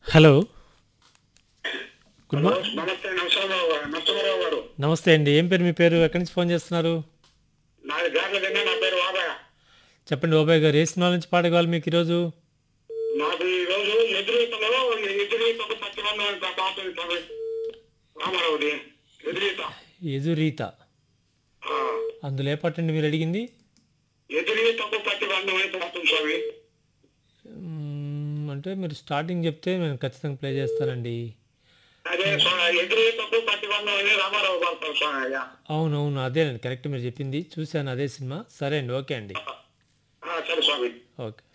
Hello good hello, morning నమస్తే నరసింహరావు గారు నరసింహరావు గారు నమస్తే అండి ఏం పేరు మీ పేరు ఎక్కడి నుంచి ఫోన్ చేస్తున్నారు నాది గార్ల కింద నా పేరు వాబయ్య చెప్పండి ఓబాయ్ గారు ఏ సినిమా నుంచి పాట కావాలి మీకు ఈరోజు నాకు ఈ రోజు ఎదురీతలో ఎదురీతకు పచ్చి వందల పాత ఉంటుంది. రామారావుది ఎదురీత ఎదురీత ఆ, అందులో ఏ పాట అండి మీరు అడిగింది ఎదురీతకు పచ్చి వందమైన పాత్రం స్వామి మ్మ్, అంటే మీరు స్టార్టింగ్ చెప్తే నేను ఖచ్చితంగా ప్లే చేస్తానండి అదే స్వా- ఎదురీతకు పచ్చి వందమైన రామారావు పాడతారు స్వామి అయ్యా అవునవును అదేనండి కరెక్ట్ మీరు చెప్పింది చూశాను అదే సినిమా సరే అండి ఓకే అండి ఆ, సరే స్వామి ఓకే